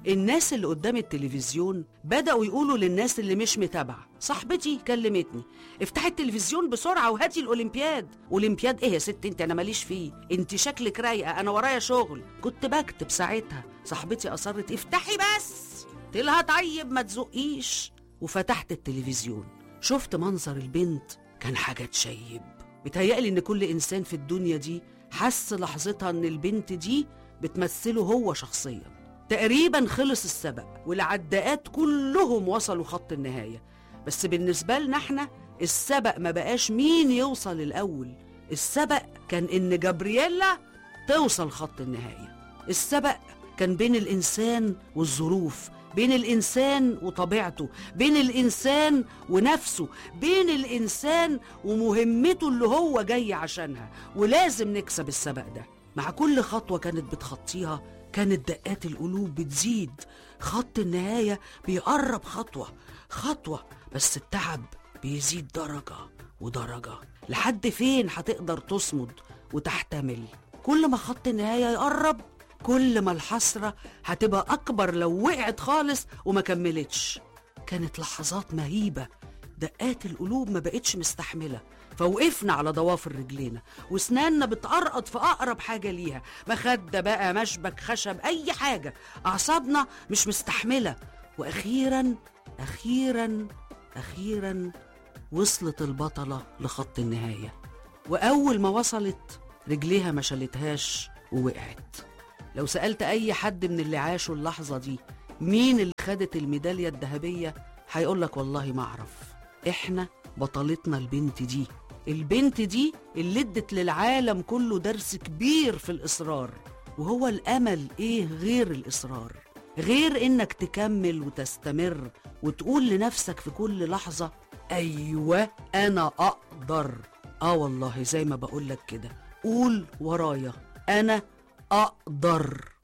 الناس اللي قدام التلفزيون بدأوا يقولوا للناس اللي مش متابعة صاحبتي كلمتني افتحي التلفزيون بسرعة وهاتي الأولمبياد أولمبياد إيه يا ست أنت أنا ماليش فيه أنت شكلك رايقة أنا ورايا شغل كنت بكتب ساعتها صاحبتي أصرت افتحي بس تلها طيب ما تزقيش وفتحت التلفزيون شفت منظر البنت كان حاجة تشيب بتهيألي إن كل إنسان في الدنيا دي حس لحظتها إن البنت دي بتمثله هو شخصيا تقريبا خلص السبق والعداءات كلهم وصلوا خط النهاية بس بالنسبة لنا احنا السبق ما بقاش مين يوصل الأول السبق كان إن جابرييلا توصل خط النهاية السبق كان بين الإنسان والظروف بين الإنسان وطبيعته بين الإنسان ونفسه بين الإنسان ومهمته اللي هو جاي عشانها ولازم نكسب السبق ده مع كل خطوة كانت بتخطيها كانت دقات القلوب بتزيد خط النهاية بيقرب خطوة خطوة بس التعب بيزيد درجة ودرجة لحد فين هتقدر تصمد وتحتمل كل ما خط النهاية يقرب كل ما الحسرة هتبقى أكبر لو وقعت خالص وما كملتش كانت لحظات مهيبة دقات القلوب ما بقتش مستحملة فوقفنا على ضوافر رجلينا واسناننا بتقرقط في أقرب حاجة ليها مخدة بقى مشبك خشب أي حاجة أعصابنا مش مستحملة وأخيرا أخيرا أخيرا وصلت البطلة لخط النهاية وأول ما وصلت رجليها ما شالتهاش ووقعت لو سألت أي حد من اللي عاشوا اللحظة دي مين اللي خدت الميدالية الذهبية هيقولك والله ما أعرف إحنا بطلتنا البنت دي البنت دي اللي ادت للعالم كله درس كبير في الإصرار وهو الأمل إيه غير الإصرار غير إنك تكمل وتستمر وتقول لنفسك في كل لحظة أيوة أنا أقدر آه والله زي ما بقولك كده قول ورايا أنا أقدر